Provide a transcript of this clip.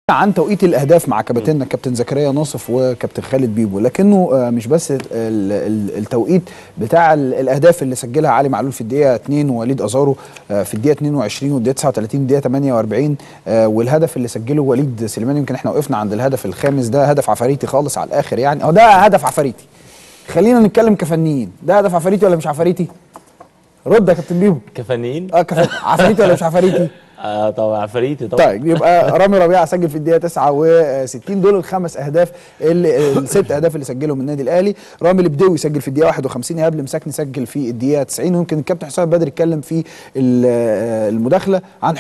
عن توقيت الاهداف مع كابتننا كابتن زكريا ناصف وكابتن خالد بيبو لكنه آه، مش بس ال- ال- التوقيت بتاع ال- الاهداف اللي سجلها علي معلول في الدقيقه 2 ووليد ازارو آه، في الدقيقه 22 والدقيقه 39 والدقيقه 48 آه، والهدف اللي سجله وليد سليمان يمكن احنا وقفنا عند الهدف الخامس ده هدف عفاريتي خالص على الاخر يعني اه ده هدف عفاريتي خلينا نتكلم كفنيين ده هدف عفاريتي ولا مش عفاريتي رد يا كابتن بيبو كفنيين اه كف... عفاريتي ولا مش عفاريتي آه طبعا عفاريتي طبعا طيب يبقى رامي ربيعه سجل في الدقيقه 69 دول الخمس اهداف اللي الست اهداف اللي سجلهم النادي الاهلي رامي البدوي سجل في الدقيقه 51 ايهاب مساكني سجل في الدقيقه 90 ويمكن الكابتن حسام بدري اتكلم في ال- المداخله عن